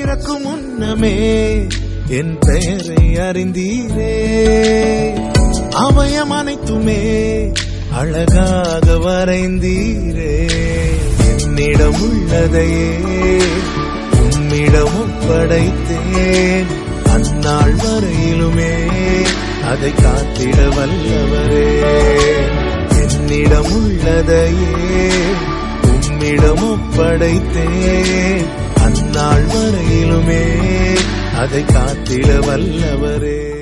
பிறக்கும் முன்னமே என் பெயரை அறிந்தீரே அவயம் அனைத்துமே அழகாக வரைந்தீரே என்னிடம் உள்ளதையே உம்மிடமும் படைத்தேன் அந்நாள் வரையிலுமே அதை காத்திட வல்லவரே என்னிடம் உள்ளதையே உம்மிடமும் படைத்தேன் அந்நாள் வரையிலுமே அதை காத்திட வல்லவரே